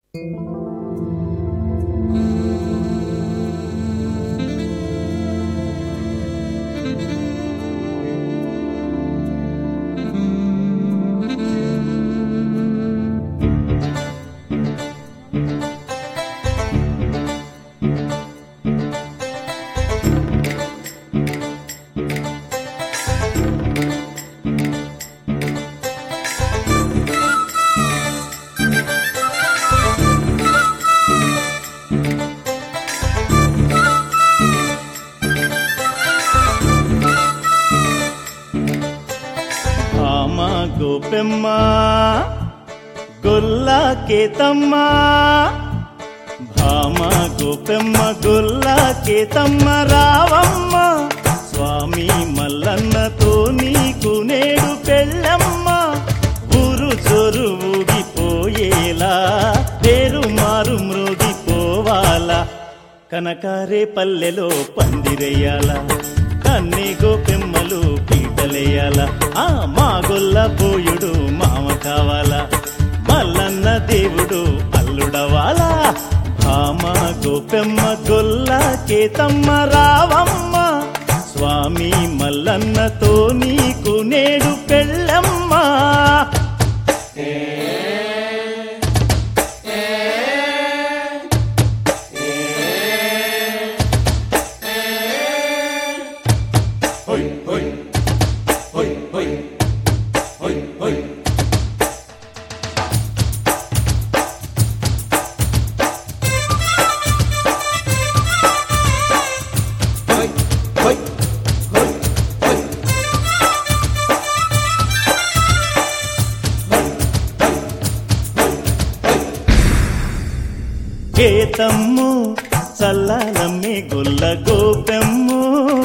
భామ గోపెమ్మ గొల్లా కేతమ్మ భామ గోపెమ్మ గొల్లా కేతమ్మ రావమ్మ స్వామి మల్లన్నతో నీకు నేడు పెళ్ళమ్మ ఊరు చొరు ఊగిపోయేలా పేరు మారు మ్రోగిపోవాలా కనకారే పల్లెలో పందిరేయాల కన్నీ గోపెమ్మలు పీటలేయాల ఆ మా గొల్ల పోయుడు మామ కావాలా మల్లన్న దేవుడు అల్లుడవాలా భామ గోపెమ్మ గొల్ల కేతమ్మ రావమ్మ స్వామి మల్లన్నతో నీకు నేడు పెళ్ళమ్మా కేతమ్ము చల్లాలమ్మే గొల్ల గోపెమ్ము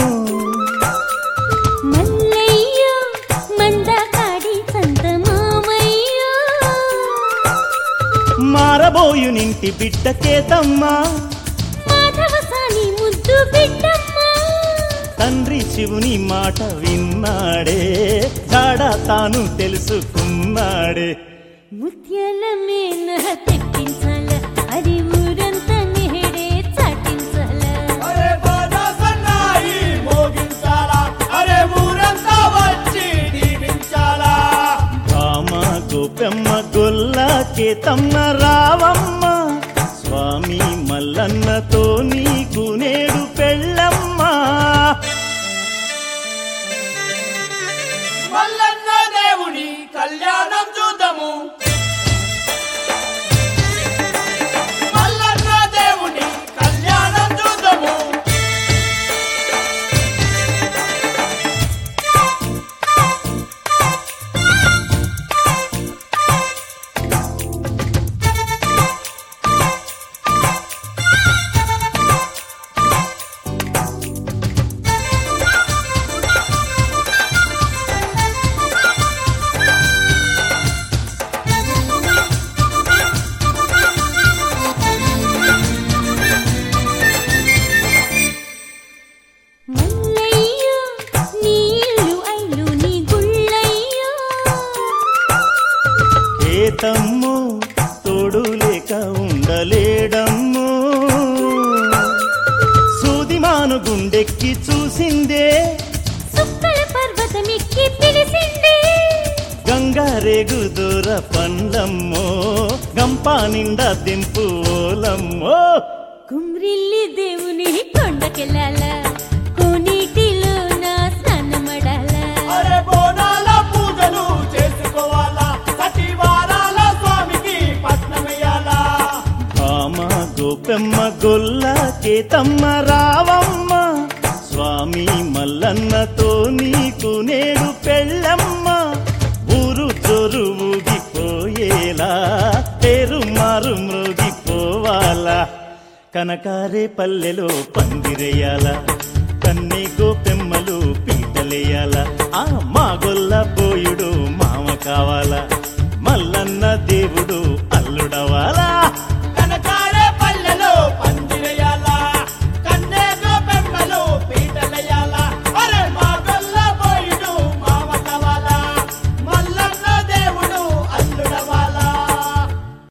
మల్లయ్య మందకాడి సంత మామయ్య మారబోయునింటి బిడ్డ కేతమ్మ మాధవసాని ముద్దు బిడ్డమ్మ తండ్రి శివుని మాట విన్నాడే జాడ తాను తెలుసుకున్నాడే ముత్యాల మేన తెప్పించాల అది ఊరంతా నేడే చాటించాల అరే బాజా సన్నాయి మోగించాలా అరే ఊరంతా వచ్చి దీవించాలా రామ గోపెమ్మ గొల్ల కేతమ్మ రావమ్మ స్వామి మల్లన్నతో నీకు నేడు పెళ్ళమ్మా మల్లన్న దేవుని కళ్యాణం చూద్దాము మల్లన్న దేవుని కళ్యాణం చూద్దాము మల్లయ్య నీళ్ళు ఐలు నీ గుళ్ళయ్య కేతమ్ము తోడు లేక ఉండలేడమ్ము సూదిమాను గుండెక్కి చూసిందే సుక్కల పర్వతమెక్కి పిలిసిండే గంగారేగు దూర పండ్లమ్మో గంపా నిండా దింపు ఓలమ్మో కుమ్రిల్లి దేవుని కొండకెళ్ళాల కోనీటిలో నా స్నానమడాల అరే బోనాల పూజలు చేసుకోవాలా సటివారాల స్వామికి పట్నమయ్యాలా భామ గోపెమ్మ గొల్ల కేతమ్మ రావమ్మ స్వామి మల్లన్నతో నీకు నేడు పెళ్ళమ్మ ఊరు చొరు ఊగిపోయేలా పేరు మారు మ్రోగిపోవాలా కనకారే పల్లెలో పందిరేయాల కన్నీ గోపెమ్మలు పీటలేయాల ఆ మా గొల్ల పోయుడు మామ కావాలా మల్లన్న దేవుడు